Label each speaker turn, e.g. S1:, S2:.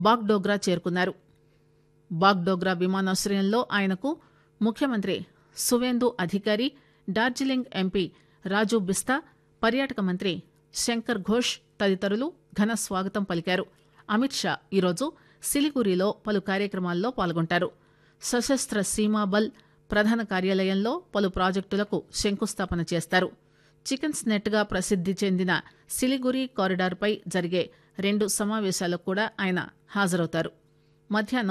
S1: బాగ్డోగ్రా చేరుకున్నారు బాగ్డోగ్రా విమానాశ్రయంలో ఆయనకు ముఖ్యమంత్రి సువేందు అధికారి డార్జిలింగ్ ఎంపీ రాజు బిస్తా పర్యాటక మంత్రి శంకర్ ఘోష్ తదితరులు ఘన స్వాగతం పలికారు అమిత్ షా ఈరోజు సిలిగురిలో పలు కార్యక్రమాల్లో పాల్గొంటారు సశస్త్ర సీమాబల్ ప్రధాన కార్యాలయంలో పలు ప్రాజెక్టులకు శంకుస్థాపన చేస్తారు చికెన్స్ నెట్ గా ప్రసిద్ది చెందిన సిలిగురి కారిడార్ పై జరిగే రెండు సమావేశాలకు కూడా ఆయన హాజరవుతారు మధ్యాహ్నం